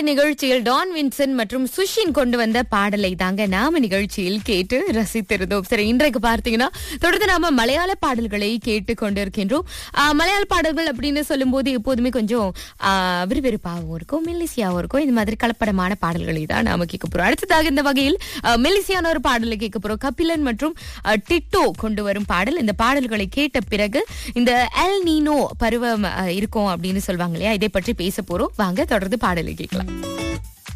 நிகழ்ச்சியில் Don Vinson மற்றும் சுஷின் கொண்டு வந்த பாடலை தாங்க நாம நிகழ்ச்சியில் கேட்டு ரசித்திருந்தோம் சரி இன்றைக்கு பார்த்தீங்கன்னா தொடர்ந்து நாம மலையாள பாடல்களை கேட்டு கொண்டிருக்கின்றோம் ஆஹ், மலையாள பாடல்கள் அப்படின்னு சொல்லும்போது எப்போதுமே கொஞ்சம் ஆஹ், விறுவிறுப்பாகவும் இருக்கும் மெல்லிசியாவும் இருக்கும் இந்த மாதிரி கலப்படமான பாடல்களை தான் நாம கேட்க போறோம் அடுத்ததாக இந்த வகையில் ஆஹ், மெல்லிசியான ஒரு பாடலை கேட்க போறோம் கபிலன் மற்றும் ஆஹ், டிட்டோ கொண்டு வரும் பாடல் இந்த பாடல்களை கேட்ட பிறகு இந்த எல் நீனோ பருவம் ஆஹ், இருக்கும் அப்படின்னு சொல்லுவாங்க இல்லையா இதை பற்றி பேச போறோம் வாங்க தொடர்ந்து பாடலை கேட்கலாம்